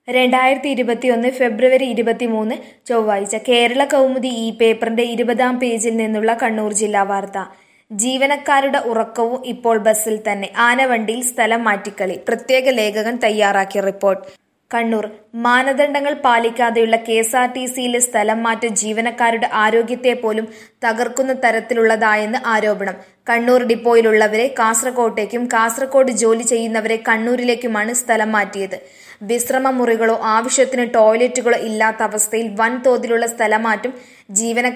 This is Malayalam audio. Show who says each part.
Speaker 1: രണ്ടായിരത്തി ഇരുപത്തിയൊന്ന് ഫെബ്രുവരി ഇരുപത്തിമൂന്ന് ചൊവ്വാഴ്ച കേരള കൗമുദി ഈ പേപ്പറിന്റെ ഇരുപതാം പേജിൽ നിന്നുള്ള കണ്ണൂർ ജില്ലാ വാർത്ത ജീവനക്കാരുടെ ഉറക്കവും ഇപ്പോൾ ബസ്സിൽ തന്നെ ആനവണ്ടിയിൽ സ്ഥലം മാറ്റിക്കളി പ്രത്യേക ലേഖകൻ തയ്യാറാക്കിയ റിപ്പോർട്ട് കണ്ണൂർ മാനദണ്ഡങ്ങൾ പാലിക്കാതെയുള്ള കെ എസ് ആർ ടി സിയിലെ സ്ഥലം മാറ്റം ജീവനക്കാരുടെ ആരോഗ്യത്തെ പോലും തകർക്കുന്ന തരത്തിലുള്ളതായെന്ന് ആരോപണം കണ്ണൂർ ഡിപ്പോയിലുള്ളവരെ കാസർകോട്ടേക്കും കാസർകോട് ജോലി ചെയ്യുന്നവരെ കണ്ണൂരിലേക്കുമാണ് സ്ഥലം മാറ്റിയത് വിശ്രമ മുറികളോ ആവശ്യത്തിന് ടോയ്ലറ്റുകളോ ഇല്ലാത്ത അവസ്ഥയിൽ വൻതോതിലുള്ള സ്ഥലമാറ്റം ജീവനക്കാർ